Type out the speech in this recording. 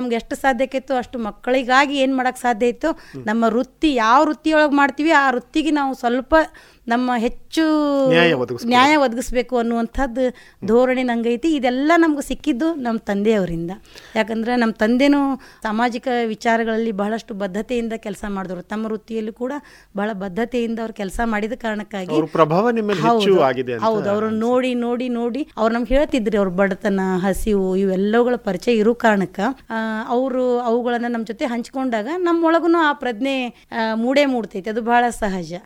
ನಮ್ಗೆ ಎಷ್ಟು ಸಾಧ್ಯ ಆಕೈತೋ ಅಷ್ಟು ಮಕ್ಕಳಿಗಾಗಿ ಏನು ಮಾಡಕ್ಕೆ ಸಾಧ್ಯ ಇತ್ತು ನಮ್ಮ ವೃತ್ತಿ ಯಾವ ವೃತ್ತಿಯೊಳಗೆ ಮಾಡ್ತೀವಿ ಆ ವೃತ್ತಿಗೆ ನಾವು ಸ್ವಲ್ಪ ನಮ್ಮ ಹೆಚ್ಚು ನ್ಯಾಯ ಒದಗಿಸ್ಬೇಕು. ನ್ಯಾಯ ಒದಗಿಸ್ಬೇಕು ಅನ್ನುವಂಥದ್ದು ಧೋರಣೆ ನಂಗೈತಿ ಇದೆಲ್ಲ ನಮ್ಗೆ ಸಿಕ್ಕಿದ್ದು ನಮ್ಮ ತಂದೆಯವರಿಂದ ಯಾಕಂದ್ರೆ ನಮ್ಮ ತಂದೆನೂ ಸಾಮಾಜಿಕ ವಿಚಾರಗಳಲ್ಲಿ ಬಹಳಷ್ಟು ಬದ್ಧತೆಯಿಂದ ಕೆಲಸ ಮಾಡಿದವರು ತಮ್ಮ ವೃತ್ತಿಯಲ್ಲೂ ಕೂಡ ಬಹಳ ಬದ್ಧತೆಯಿಂದ ಅವ್ರು ಕೆಲಸ ಮಾಡಿದ ಕಾರಣಕ್ಕಾಗಿ ಅವ್ರ ಪ್ರಭಾವ ನಿಮ್ಮ ಮೇಲೆ ಹೆಚ್ಚು ಹೌದು ಆಗಿದೆ ಅಂತ ಹೌದು ಅವ್ರು ನೋಡಿ ನೋಡಿ ನೋಡಿ ಅವ್ರು ನಮ್ಗೆ ಹೇಳ್ತಿದ್ರಿ ಅವ್ರ ಬಡತನ ಹಸಿವು ಇವೆಲ್ಲವುಗಳ ಪರಿಚಯ ಇರೋ ಕಾರಣಕ್ಕೆ ಅವರು ಅವುಗಳನ್ನ ನಮ್ಮ ಜೊತೆ ಹಂಚ್ಕೊಂಡಾಗ ನಮ್ಮೊಳಗೂ ಆ ಪ್ರಜ್ಞೆ ಆ, ಮೂಡೇ ಮೂಡ್ತೈತಿ ಅದು ಬಹಳ ಸಹಜ